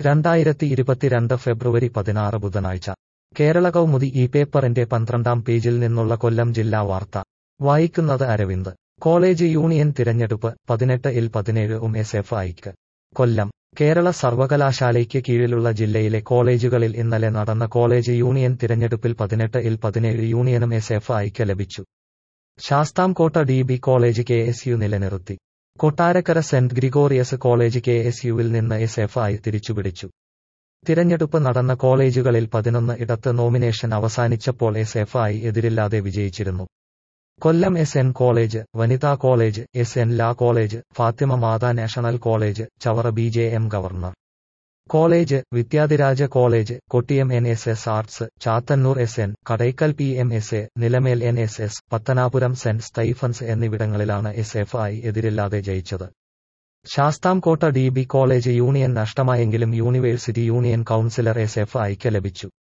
രണ്ടായിരത്തി ഇരുപത്തിരണ്ട് ഫെബ്രുവരി പതിനാറ് ബുധനാഴ്ച കേരള കൗമുദി ഈ പേപ്പറിന്റെ പന്ത്രണ്ടാം പേജിൽ നിന്നുള്ള കൊല്ലം ജില്ലാ വാർത്ത വായിക്കുന്നത് അരവിന്ദ് കോളേജ് യൂണിയൻ തിരഞ്ഞെടുപ്പ് പതിനെട്ട് ഇൽ പതിനേഴ് ഉം എസ് എഫ് ഐക്ക് കൊല്ലം കേരള സർവകലാശാലയ്ക്ക് കീഴിലുള്ള ജില്ലയിലെ കോളേജുകളിൽ ഇന്നലെ നടന്ന കോളേജ് യൂണിയൻ തിരഞ്ഞെടുപ്പിൽ പതിനെട്ട് ഇൽ പതിനേഴ് യൂണിയനും എസ് എഫ് ഐക്ക് ലഭിച്ചു Sasthamkotta D B college K S U നിലനിർത്തി Kottarakkara saint Gregorios college K S യുവിൽ നിന്ന് എസ് എഫ് ഐ തിരിച്ചുപിടിച്ചു തിരഞ്ഞെടുപ്പ് നടന്ന കോളേജുകളിൽ പതിനൊന്ന് ഇടത്ത് നോമിനേഷൻ അവസാനിച്ചപ്പോൾ എസ് എഫ് ഐ എതിരില്ലാതെ വിജയിച്ചിരുന്നു കൊല്ലം എസ് എൻ കോളേജ് വനിതാ college S N law college Fatima Mata national college Chavara B J M governor college Vidyadhiraja college Kottiyam N S S arts Chathannoor S N Kadakkal P M S A Nilamel N S S Pathanapuram saint Stephen's എന്നിവിടങ്ങളിലാണ് S F I എതിരില്ലാതെ ജയിച്ചത് Sasthamkotta D B college union നഷ്ടമായെങ്കിലും university union councillor S F ഐക്ക് ലഭിച്ചു